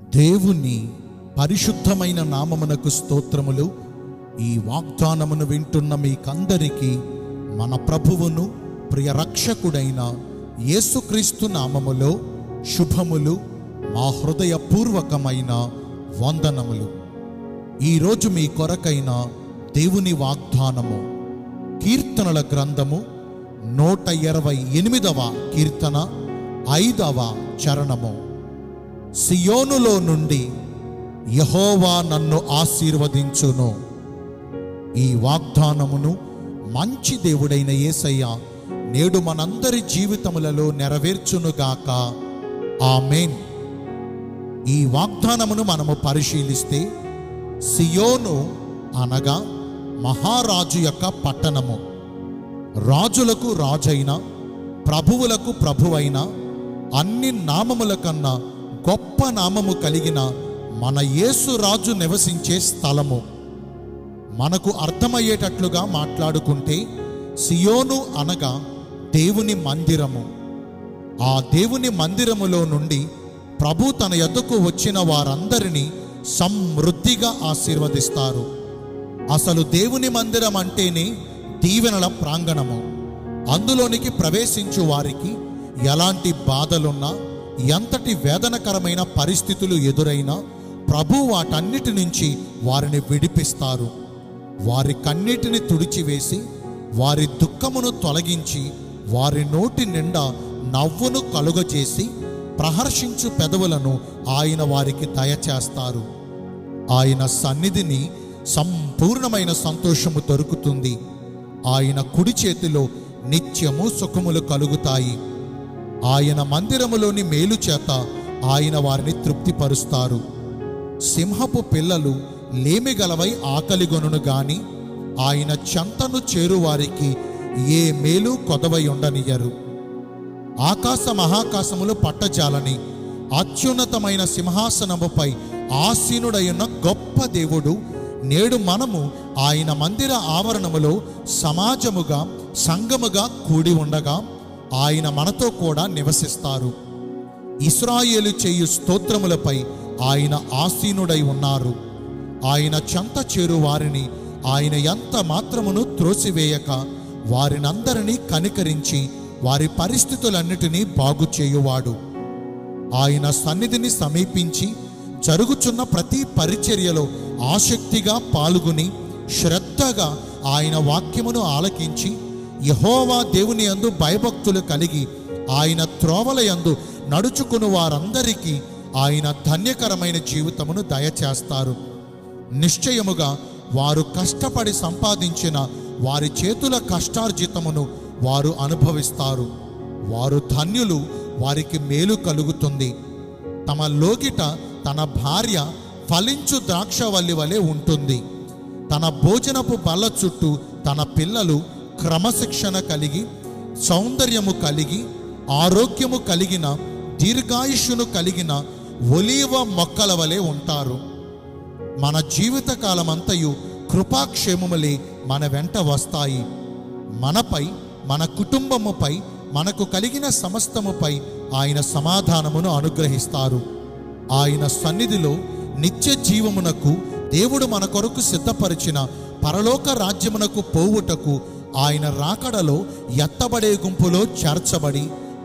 దేవుని పరిశుద్ధమైన నామమునకు స్తోత్రములు ఈ వాగ్దానమును వింటున్న మీకందరికీ మన ప్రభువును ప్రియ రక్షకుడైన యేసుక్రీస్తు నామములో శుభములు మా హృదయపూర్వకమైన వందనములు ఈరోజు మీ కొరకైన దేవుని వాగ్దానము కీర్తనల గ్రంథము నూట ఇరవై ఎనిమిదవ కీర్తన ఐదవ చరణము సియోనులో నుండి యహోవా నన్ను ఆశీర్వదించును ఈ వాగ్దానమును మంచి దేవుడైన యేసయ్య నేడు మనందరి జీవితములలో నెరవేర్చునుగాక ఆమేన్ ఈ వాగ్దానమును మనము పరిశీలిస్తే సియోను అనగా మహారాజు యొక్క పట్టణము రాజులకు రాజైన ప్రభువులకు ప్రభువైన అన్ని నామముల కన్నా గొప్ప నామము కలిగిన మన యేసు రాజు నివసించే స్థలము మనకు అర్థమయ్యేటట్లుగా మాట్లాడుకుంటే సియోను అనగా దేవుని మందిరము ఆ దేవుని మందిరములో నుండి ప్రభు తన యొద్దకు వచ్చిన వారందరినీ సమృద్ధిగా ఆశీర్వదిస్తారు అసలు దేవుని మందిరం అంటేనే దీవెనల ప్రాంగణము అందులోనికి ప్రవేశించు వారికి ఎలాంటి బాధలున్నా ఎంతటి వేదనకరమైన పరిస్థితులు ఎదురైనా ప్రభు వాటన్నిటి నుంచి వారిని విడిపిస్తారు వారి కన్నిటిని తుడిచివేసి వారి దుఃఖమును తొలగించి వారి నోటి నిండా నవ్వును కలుగజేసి ప్రహర్షించు పెదవులను ఆయన వారికి దయచేస్తారు ఆయన సన్నిధిని సంపూర్ణమైన సంతోషము దొరుకుతుంది ఆయన కుడి చేతిలో నిత్యము సుఖములు కలుగుతాయి ఆయన మందిరములోని మేలు చేత ఆయన వారిని తృప్తిపరుస్తారు సింహపు పిల్లలు లేమిగలవై ఆకలిగొనును గాని ఆయన చెంతను చేరువారికి ఏ మేలు కొదవై ఉండనియరు ఆకాశ మహాకాశములు పట్టజాలని అత్యున్నతమైన సింహాసనముపై ఆసీనుడైన గొప్ప దేవుడు నేడు మనము ఆయన మందిర ఆవరణములో సమాజముగా సంఘముగా కూడి ఉండగా ఆయన మనతో కూడా నివసిస్తారు ఇస్రాయేలు చేయు స్తోత్రములపై ఆయన ఆసీనుడై ఉన్నారు ఆయన చెంత చేరు వారిని ఆయన ఎంత మాత్రమును త్రోసివేయక వారినందరినీ కనికరించి వారి పరిస్థితులన్నిటినీ బాగు చేయువాడు ఆయన సన్నిధిని సమీపించి జరుగుచున్న ప్రతి పరిచర్యలో ఆసక్తిగా పాల్గొని శ్రద్ధగా ఆయన వాక్యమును ఆలకించి యహోవా దేవుని యందు భయభక్తులు కలిగి ఆయన త్రోవల యందు నడుచుకుని వారందరికీ ఆయన ధన్యకరమైన జీవితమును దయచేస్తారు నిశ్చయముగా వారు కష్టపడి సంపాదించిన వారి చేతుల కష్టార్జితమును వారు అనుభవిస్తారు వారు ధన్యులు వారికి మేలు కలుగుతుంది తమ లోగిట తన భార్య ఫలించు ద్రాక్షవల్లి వలె ఉంటుంది తన భోజనపు బల్ల చుట్టూ తన పిల్లలు క్రమశిక్షణ కలిగి సౌందర్యము కలిగి ఆరోగ్యము కలిగిన దీర్ఘాయుష్యును కలిగిన ఒలీవ మొక్కల వలె ఉంటారు మన జీవిత కాలమంతయు కృపాక్షేమములే మన వెంట వస్తాయి మనపై మన కుటుంబముపై మనకు కలిగిన సమస్తముపై ఆయన సమాధానమును అనుగ్రహిస్తారు ఆయన సన్నిధిలో నిత్య జీవమునకు దేవుడు మన కొరకు సిద్ధపరిచిన పరలోక రాజ్యమునకు పోవుటకు ఆయన రాకడలో ఎత్తబడే గుంపులో చేర్చబడి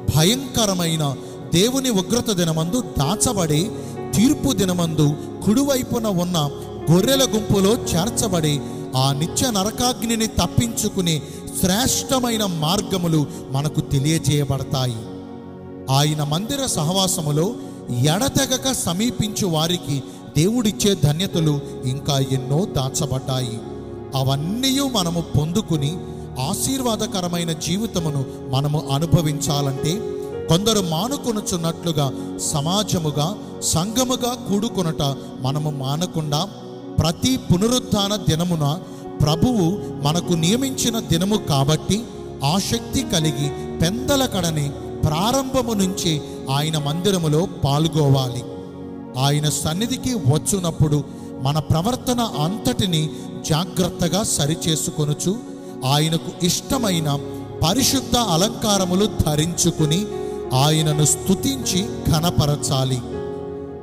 భయంకరమైన దేవుని ఉగ్రత దినమందు దాచబడి తీర్పు దినమందు కుడివైపున ఉన్న గొర్రెల గుంపులో చేర్చబడి ఆ నిత్య నరకాగ్నిని తప్పించుకునే శ్రేష్టమైన మార్గములు మనకు తెలియజేయబడతాయి ఆయన మందిర సహవాసములో ఎడతెగక సమీపించు వారికి దేవుడిచ్చే ధన్యతలు ఇంకా ఎన్నో దాచబడ్డాయి అవన్నీ మనము పొందుకుని ఆశీర్వాదకరమైన జీవితమును మనము అనుభవించాలంటే కొందరు మానుకొనుచున్నట్లుగా సమాజముగా సంఘముగా కూడుకొనుట మనము మానకుండా ప్రతి పునరుత్థాన దినమున ప్రభువు మనకు నియమించిన దినము కాబట్టి ఆసక్తి కలిగి పెందల కడని ప్రారంభము నుంచి ఆయన మందిరములో పాల్గొవాలి ఆయన సన్నిధికి వచ్చునప్పుడు మన ప్రవర్తన అంతటిని జాగ్రత్తగా సరిచేసుకొనుచు ఆయనకు ఇష్టమైన పరిశుద్ధ అలంకారములు ధరించుకుని ఆయనను స్తుతించి ఘనపరచాలి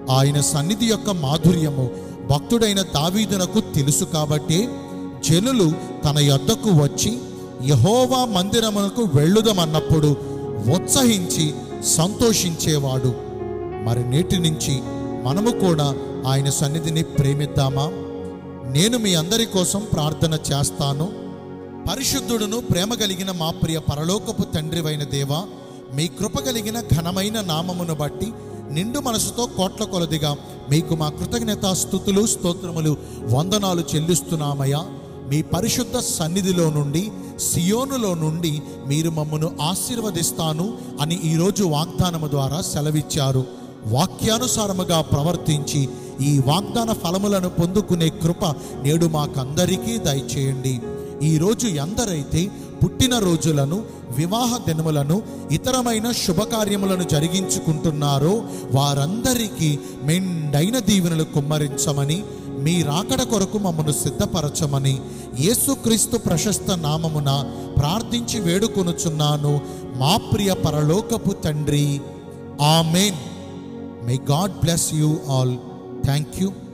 ఆయన సన్నిధి యొక్క మాధుర్యము భక్తుడైన దావీదునకు తెలుసు కాబట్టి జనులు తన యొద్దకు వచ్చి యహోవా మందిరమునకు వెళ్ళుదమన్నప్పుడు ఉత్సహించి సంతోషించేవాడు మరి నేటి నుంచి మనము కూడా ఆయన సన్నిధిని ప్రేమిద్దామా నేను మీ అందరి కోసం ప్రార్థన చేస్తాను పరిశుద్ధుడును ప్రేమ కలిగిన మా ప్రియ పరలోకపు తండ్రివైన దేవ మీ కృప కలిగిన ఘనమైన నామమును బట్టి నిండు మనసుతో కోట్ల కొలదిగా మీకు మా కృతజ్ఞత స్థుతులు స్తోత్రములు వందనాలు చెల్లిస్తున్నామయ్యా మీ పరిశుద్ధ సన్నిధిలో నుండి సియోనులో నుండి మీరు మమ్మను ఆశీర్వదిస్తాను అని ఈరోజు వాగ్దానము ద్వారా సెలవిచ్చారు వాక్యానుసారముగా ప్రవర్తించి ఈ వాగ్దాన ఫలములను పొందుకునే కృప నేడు మాకందరికీ దయచేయండి ఈరోజు ఎందరైతే పుట్టిన రోజులను వివాహ దినములను ఇతరమైన శుభకార్యములను జరిగించుకుంటున్నారో వారందరికీ మెండైన దీవెనలు కుమ్మరించమని మీ రాకడ కొరకు మమ్మను సిద్ధపరచమని యేసుక్రీస్తు ప్రశస్త నామమున ప్రార్థించి వేడుకొనుచున్నాను మా ప్రియ పరలోకపు తండ్రి amen may God bless you all thank you